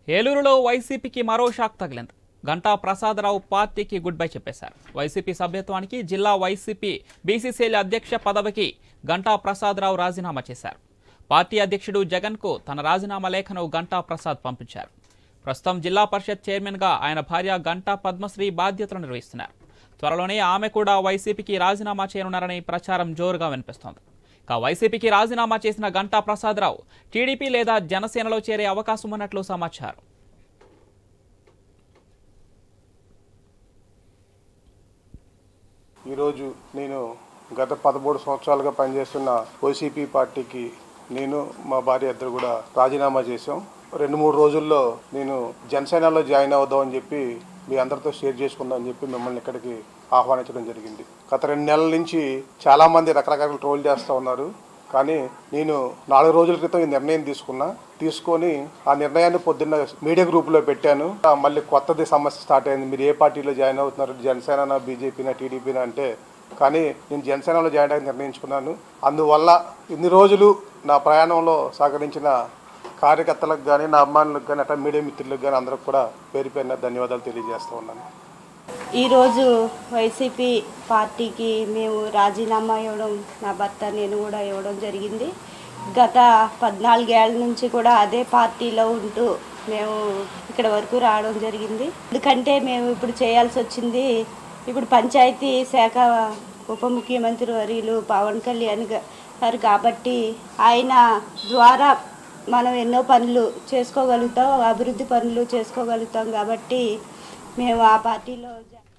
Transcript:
ఏలూరులో వైసీపీకి మరో షాక్ తగిలింది గంటా ప్రసాదరావు పార్టీకి గుడ్ బై చెప్పేశారు వైసీపీ సభ్యత్వానికి జిల్లా వైసీపీ బీసీసీఎల్ అధ్యక్ష పదవికి గంటా ప్రసాదరావు రాజీనామా చేశారు పార్టీ అధ్యక్షుడు జగన్కు తన రాజీనామా లేఖను గంటా ప్రసాద్ పంపించారు ప్రస్తుతం జిల్లా పరిషత్ చైర్మన్గా ఆయన భార్య గంటా పద్మశ్రీ బాధ్యతలు నిర్వహిస్తున్నారు త్వరలోనే ఆమె కూడా వైసీపీకి రాజీనామా చేయనున్నారని ప్రచారం జోరుగా వినిపిస్తోంది ఇక వైసీపీకి రాజీనామా చేసిన గంటా ప్రసాదరావు టీడీపీ లేదా జనసేనలో చేరే అవకాశం ఉన్నట్లు సమాచారం ఈరోజు నేను గత పదమూడు సంవత్సరాలుగా పనిచేస్తున్న వైసీపీ పార్టీకి నేను మా భార్య ఇద్దరు కూడా రాజీనామా చేశాం రెండు మూడు రోజుల్లో నేను జనసేనలో జాయిన్ అవుదామని చెప్పి మీ అందరితో షేర్ చేసుకుందామని చెప్పి మిమ్మల్ని ఇక్కడికి ఆహ్వానించడం జరిగింది గత రెండు నెలల నుంచి చాలామంది రకరకాల ట్రోల్ చేస్తూ ఉన్నారు కానీ నేను నాలుగు రోజుల క్రితం ఈ నిర్ణయం తీసుకున్నా తీసుకొని ఆ నిర్ణయాన్ని పొద్దున్న మీడియా గ్రూప్లో పెట్టాను ఆ మళ్ళీ కొత్తది సమస్య స్టార్ట్ అయింది మీరు ఏ పార్టీలో జాయిన్ అవుతున్నారు జనసేన బీజేపీనా టీడీపీనా అంటే కానీ నేను జనసేనలో జాయిన్ అయ్యి నిర్ణయించుకున్నాను అందువల్ల ఇన్ని రోజులు నా ప్రయాణంలో సహకరించిన కార్యకర్తలకు కానీ నా అభిమానులకు కానీ అట్లా మీడియా మిత్రులకు కానీ అందరికి కూడా పేరు పేరున ధన్యవాదాలు తెలియజేస్తూ ఉన్నాను ఈరోజు వైసీపీ పార్టీకి మేము రాజీనామా ఇవ్వడం నా భర్త నేను కూడా ఇవ్వడం జరిగింది గత పద్నాలుగేళ్ల నుంచి కూడా అదే పార్టీలో ఉంటూ మేము ఇక్కడ వరకు రావడం జరిగింది ఎందుకంటే మేము ఇప్పుడు చేయాల్సి వచ్చింది ఇప్పుడు పంచాయతీ శాఖ ఉప ముఖ్యమంత్రి వర్యులు పవన్ కళ్యాణ్ గారు కాబట్టి ఆయన ద్వారా మనం ఎన్నో పనులు చేసుకోగలుగుతాం అభివృద్ధి పనులు చేసుకోగలుగుతాం కాబట్టి మేము ఆ పార్టీలో జా-